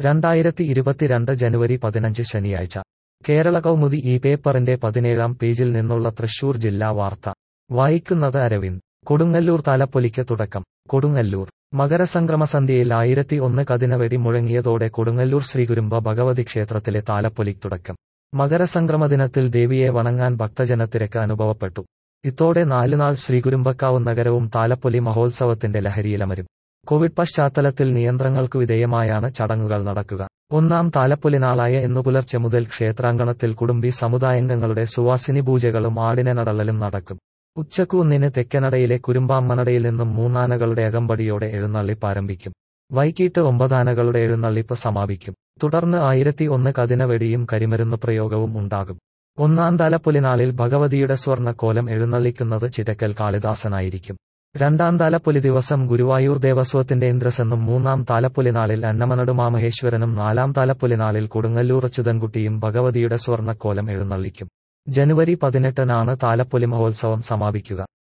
രണ്ടായിരത്തി ഇരുപത്തിരണ്ട് ജനുവരി പതിനഞ്ച് ശനിയാഴ്ച കേരള കൗമുദി ഈ പേപ്പറിന്റെ പതിനേഴാം പേജിൽ നിന്നുള്ള തൃശൂർ ജില്ലാ വാർത്ത വായിക്കുന്നത് അരവിന്ദ് കൊടുങ്ങല്ലൂർ താലപ്പൊലിക്ക് തുടക്കം കൊടുങ്ങല്ലൂർ മകരസംക്രമസന്ധ്യയിൽ ആയിരത്തി ഒന്ന് കതിനവെടി മുഴങ്ങിയതോടെ കൊടുങ്ങല്ലൂർ ശ്രീകുരുമ്പ ഭഗവതി ക്ഷേത്രത്തിലെ താലപ്പൊലിക്ക് തുടക്കം മകരസംക്രമദിനത്തിൽ ദേവിയെ വണങ്ങാൻ ഭക്തജനത്തിരക്ക് അനുഭവപ്പെട്ടു ഇതോടെ നാലുനാൾ ശ്രീകുരുമ്പക്കാവ് നഗരവും താലപ്പൊലി മഹോത്സവത്തിന്റെ ലഹരിയിലമരും കോവിഡ് പശ്ചാത്തലത്തിൽ നിയന്ത്രണങ്ങൾക്ക് വിധേയമായാണ് ചടങ്ങുകൾ നടക്കുക ഒന്നാം താലപ്പൊലിനാളായ ഇന്നു പുലർച്ചെ മുതൽ ക്ഷേത്രാങ്കണത്തിൽ കുടുംബി സമുദായാംഗങ്ങളുടെ സുവാസിനി പൂജകളും ആടിനെ നടലലും നടക്കും ഉച്ചക്ക് ഒന്നിന് തെക്കനടയിലെ കുരുമ്പാമ്മനടയിൽ നിന്നും മൂന്നാനകളുടെ അകമ്പടിയോടെ എഴുന്നള്ളിപ്പ് ആരംഭിക്കും വൈകിട്ട് ഒമ്പതാനകളുടെ എഴുന്നള്ളിപ്പ് സമാപിക്കും തുടർന്ന് ആയിരത്തി ഒന്ന് കതിനവെടിയും കരിമരുന്ന് പ്രയോഗവും ഉണ്ടാകും ഒന്നാം താലപ്പൊലിനാളിൽ ഭഗവതിയുടെ സ്വർണ്ണക്കോലം എഴുന്നള്ളിക്കുന്നത് ചിറ്റക്കൽ കാളിദാസനായിരിക്കും രണ്ടാം താലപ്പൊലി ദിവസം ഗുരുവായൂർ ദേവസ്വത്തിന്റെ ഇന്ദ്രസെന്നും മൂന്നാം താലപ്പൊലിനാളിൽ അന്നമനടു മാമഹേശ്വരനും നാലാം താലപ്പൊലിനാളിൽ കൊടുങ്ങല്ലൂർ അച്യുതൻകുട്ടിയും ഭഗവതിയുടെ സ്വർണ്ണക്കോലം എഴുന്നള്ളിക്കും ജനുവരി പതിനെട്ടിനാണ് താലപ്പൊലി മഹോത്സവം സമാപിക്കുക